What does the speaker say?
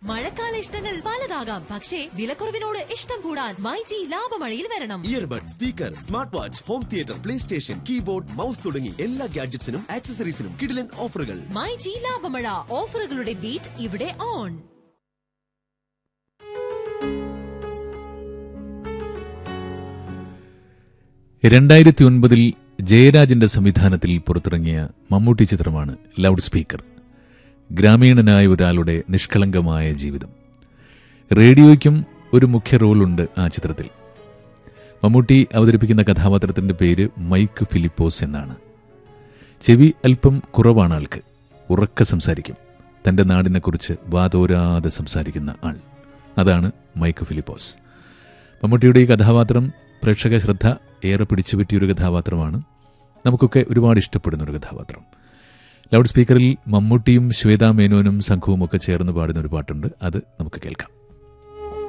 മഴക്കാല ഇഷ്ടങ്ങൾ പലതാകാം പക്ഷേ വിലക്കുറവിനോട് ഇഷ്ടം കൂടാൻ മൈജി ലാഭമഴയിൽ വരണം earbud speaker smart watch home theatre play station keyboard mouse തുടങ്ങി എല്ലാ ഗാഡ്ജറ്റ്സിനും ആക്സസറീസിനും കിടിലൻ ഓഫറുകൾ മൈജി ലാഭമഴ ഓഫറുകളുടെ ബീറ്റ് ഇവിടെ ഓൺ രണ്ടായിരത്തി ഒൻപതിൽ ജയരാജന്റെ സംവിധാനത്തിൽ പുറത്തിറങ്ങിയ മമ്മൂട്ടി ചിത്രമാണ് ലൗഡ് സ്പീക്കർ ഗ്രാമീണനായ ഒരാളുടെ നിഷ്കളങ്കമായ ജീവിതം റേഡിയോയ്ക്കും ഒരു മുഖ്യ റോളുണ്ട് ആ ചിത്രത്തിൽ മമ്മൂട്ടി അവതരിപ്പിക്കുന്ന കഥാപാത്രത്തിന്റെ പേര് മൈക്ക് ഫിലിപ്പോസ് എന്നാണ് ചെവി അല്പം കുറവാണ് ആൾക്ക് ഉറക്ക സംസാരിക്കും തന്റെ നാടിനെക്കുറിച്ച് വാതോരാതെ സംസാരിക്കുന്ന ആൾ അതാണ് മൈക്ക് ഫിലിപ്പോസ് മമ്മൂട്ടിയുടെ ഈ കഥാപാത്രം പ്രേക്ഷക ശ്രദ്ധ ഏറെ പിടിച്ചുപറ്റിയൊരു കഥാപാത്രമാണ് നമുക്കൊക്കെ ഒരുപാട് ഇഷ്ടപ്പെടുന്ന ഒരു കഥാപാത്രം ലൗഡ് സ്പീക്കറിൽ മമ്മൂട്ടിയും ശ്വേതാ മേനോനും സംഘവും ഒക്കെ ചേർന്ന് പാടുന്ന ഒരു പാട്ടുണ്ട് അത് നമുക്ക് കേൾക്കാം